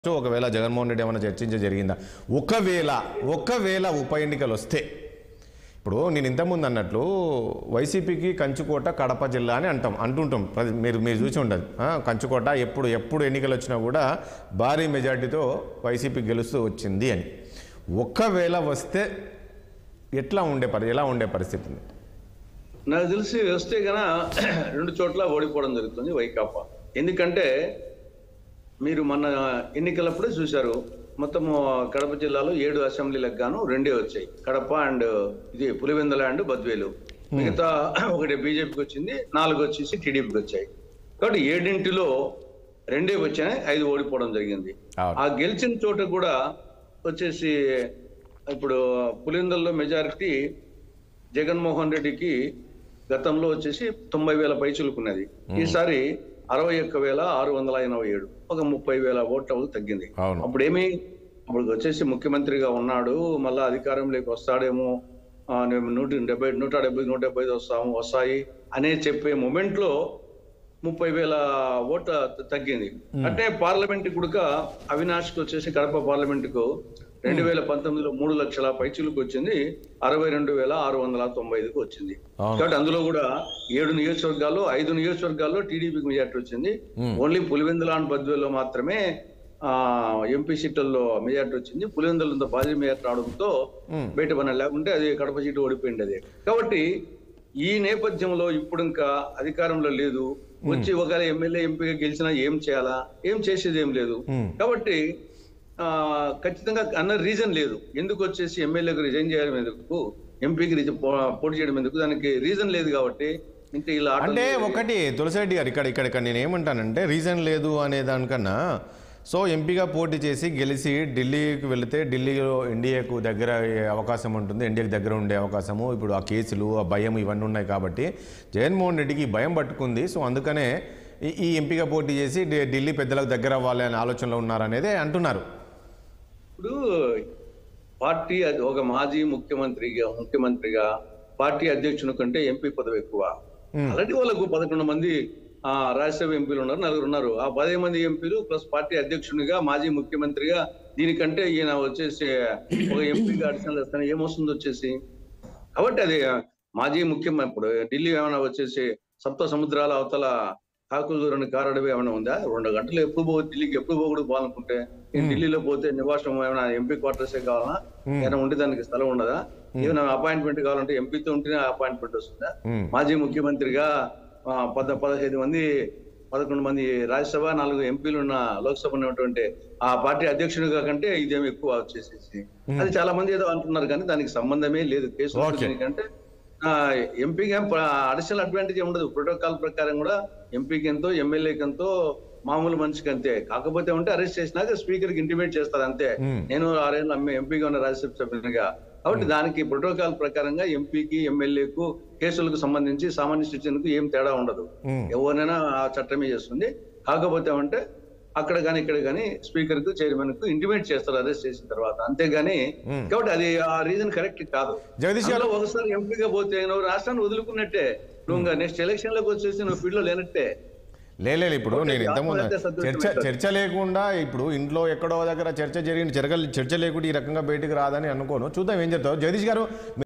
So ఒకవేళ జగన్మోహన్ రెడ్డి ఏమైనా చర్చించ జరిగిందా ఒకవేళ ఒకవేళ ఉప ఎన్నికలు వస్తే ఇప్పుడు నేను ఇంతకుముందు అన్నట్లు వైసీపీకి కంచుకోట కడప జిల్లా అని అంటాం అంటుంటాం ప్రతి- మీరు మీరు చూసి ఉండదు ఆ, కంచుకోట ఎప్పుడు ఎప్పుడు ఎన్నికలు వచ్చినా కూడా భారీ మెజార్టీతో వైసీపీ గెలుస్తూ వచ్చింది అని ఒకవేళ వస్తే ఎట్లా ఉండే పరి ఎలా ఉండే పరిస్థితి ఉంది? నాకు తెలిసి వస్తే గన రెండు చోట్ల ఓడిపోవడం జరుగుతుంది వైకాపా ఎందుకంటే మీరు మొన్న ఎన్నికలప్పుడే చూశారు మొత్తం కడప జిల్లాలో ఏడు అసెంబ్లీలకు గాను రెండే వచ్చాయి కడప అండ్ ఇది పులివెందుల అండ్ బద్వేలు మిగతా ఒకటి బీజేపీకి వచ్చింది నాలుగు వచ్చేసి టీడీపీకి వచ్చాయి కాబట్టి ఏడింటిలో రెండే వచ్చాయి ఐదు ఓడిపోవడం జరిగింది అవును. ఆ గెలిచిన చోట కూడా వచ్చేసి ఇప్పుడు పులివెందుల్లో మెజారిటీ జగన్మోహన్ రెడ్డికి గతంలో వచ్చేసి తొంభై వేల పైచులుకున్నది ఈసారి అరవై ఒక్క వేల ఆరు వందల ఎనభై ఏడు ఒక ముప్పై వేల ఓట్ల తగ్గింది అవును. అప్పుడేమి అప్పుడు వచ్చేసి ముఖ్యమంత్రిగా ఉన్నాడు మళ్ళా అధికారంలోకి వస్తాడేమో ఆ, నేను నూట డెబ్బై నూట డెబ్బై నూట డెబ్బై ఐదు వస్తాము వస్తాయి అనే చెప్పే మూమెంట్ లో ముప్పై వేల ఓట్ల త- తగ్గింది అంటే పార్లమెంట్ కుడుక అవినాష్కి వచ్చేసి కడప పార్లమెంట్ కు రెండు వేల పంతొమ్మిదిలో మూడు లక్షల పైచులకు వచ్చింది అరవై రెండు వేల ఆరు వందల తొంభై ఐదుకు వచ్చింది అవును. కాబట్టి అందులో కూడా ఏడు నియోజకవర్గాల్లో ఐదు నియోజకవర్గాల్లో టీడీపీకి మెజార్టీ వచ్చింది ఓన్లీ పులివెందుల అండ్ బద్వేల్లో మాత్రమే ఆ ఎంపీ సీట్లలో మెజార్టీ వచ్చింది పులివెందులంత భారీ మెజార్టీ రావడంతో బయట పని లేకుంటే అది కడప సీటు ఓడిపోయింది అది కాబట్టి ఈ నేపథ్యంలో ఇప్పుడు ఇంకా అధికారంలో లేదు వచ్చి ఒకవేళ ఎమ్మెల్యే ఎంపీగా గెలిచినా ఏం చేయాలా ఏం చేసేది ఏం లేదు కాబట్టి ఆ ఖచ్చితంగా అన్న రీజన్ లేదు ఎందుకు వచ్చేసి ఎమ్మెల్యేకి రిజైన్ చేయడం ఎందుకు ఎంపీకి రిజ- పో- పోటీ చేయడం ఎందుకు దానికి రీజన్ లేదు కాబట్టి ఇంకా ఇలా ఆటలు అంటే ఒకటి తులసిరెడ్డి గారు ఇక్కడ ఇక్కడ ఇక్కడ నేను ఏమంటానంటే రీజన్ లేదు అనే దానికన్నా సో ఎంపీగా పోటీ చేసి గెలిచి ఢిల్లీకి వెళితే ఢిల్లీలో ఎన్డీఏకు దగ్గర అయ్యే అవకాశం ఉంటుంది ఎన్డీఏకి దగ్గర ఉండే అవకాశము ఇప్పుడు ఆ కేసులు ఆ భయం ఇవన్నీ ఉన్నాయి కాబట్టి జగన్మోహన్ రెడ్డికి ఈ భయం పట్టుకుంది సో అందుకనే ఈ- ఈ ఎంపీగా పోటీ చేసి ఢి- ఢిల్లీ పెద్దలకు దగ్గర అవ్వాలి అనే ఆలోచనలో ఉన్నారనేది అంటున్నారు ఇప్పుడు పార్టీ అది ఒక మాజీ ముఖ్యమంత్రిగా ముఖ్యమంత్రిగా పార్టీ అధ్యక్షుని కంటే ఎంపీ పదవి ఎక్కువ ఆల్రెడీ వాళ్ళకు పదకొండు మంది ఆ రాజ్యసభ ఎంపీలు ఉన్నారు నలుగురు ఉన్నారు ఆ పదే మంది ఎంపీలు ప్లస్ పార్టీ అధ్యక్షునిగా మాజీ ముఖ్యమంత్రిగా దీనికంటే ఈయన వచ్చేసి ఒక ఎంపీగా అడిషనల్ వేస్తాను ఏమొస్తుంది వచ్చేసి కాబట్టి అది మాజీ ముఖ్యమంత్రి ఇప్పుడు ఢిల్లీ ఏమైనా వచ్చేసి సప్త సముద్రాల అవతల కాకులూరుని కారడవి ఏమైనా ఉందా రెండు గంటలు ఎప్పుడు పో ఢిల్లీకి ఎప్పుడు పోకూడదు పోవాలనుకుంటే ఈ ఢిల్లీలో పోతే నివాసం ఏమైనా ఎంపీ క్వార్టర్స్ కావాలా ఏమైనా ఉంటే దానికి స్థలం ఉండదా ఏమైనా అపాయింట్మెంట్ కావాలంటే ఎంపీతో ఉంటేనే అపాయింట్మెంట్ వస్తుందా మ్మ్. మాజీ ముఖ్యమంత్రిగా ఆ, పద పదహైదు మంది పదకొండు మంది రాజ్యసభ నాలుగు ఎంపీలు ఉన్న లోక్సభ ఉన్నటువంటి ఆ పార్టీ అధ్యక్షుడిగా కంటే ఇదేమి ఎక్కువ వచ్చేసేసి అది చాలా మంది ఏదో అంటున్నారు కానీ దానికి సంబంధమే లేదు కేసు Okay. దీనికంటే ఎంపీకి ఏం అడిషనల్ అడ్వాంటేజ్ ఉండదు ప్రోటోకాల్ ప్రకారం కూడా ఎంపీకి ఎంతో ఎమ్మెల్యేకి ఎంతో మామూలు మనిషికి అంతే కాకపోతే ఉంటే అరెస్ట్ చేసినాక స్పీకర్ కి ఇంటిమేట్ చేస్తారు అంతే నేను ఆరేళ్ళు అమ్మే ఎంపీగా ఉన్న రాజ్యసభ సభ్యునిగా కాబట్టి దానికి ప్రోటోకాల్ ప్రకారంగా ఎంపీకి ఎమ్మెల్యేకు కేసులకు సంబంధించి సామాన్య సిటిజన్కు ఏం తేడా ఉండదు మ్మ్. ఎవరినైనా ఆ చట్టమే చేస్తుంది కాకపోతే అంటే అక్కడ కానీ ఇక్కడ కానీ స్పీకర్ కు చైర్మన్ కు ఇంటిమేట్ చేస్తారు అరెస్ట్ చేసిన తర్వాత అంతేగాని కాబట్టి అది ఆ రీజన్ కరెక్ట్ కాదు జగదీష్ గారు అందులో ఒకసారి ఎంపీగా పోతే నువ్వు రాష్ట్రాన్ని వదులుకున్నట్టే నువ్వు ఇంకా నెక్స్ట్ ఎలక్షన్ లోకి వచ్చేసి నువ్వు ఫీల్డ్ లో లేనట్టే లే లేదు ఇప్పుడు ఓకే, నేను ఇంతకుముందు ఆత్మహత్య సదృశ్యం చర్చ అవుతుంది. చర్చ లేకుండా ఇప్పుడు ఇంట్లో ఎక్కడో దగ్గర చర్చ జరిగిన చర్చ చర్చ లేకుండా ఈ రకంగా బయటికి రాదని అనుకోను చూద్దాం ఏం చెప్తావు జగదీష్ గారు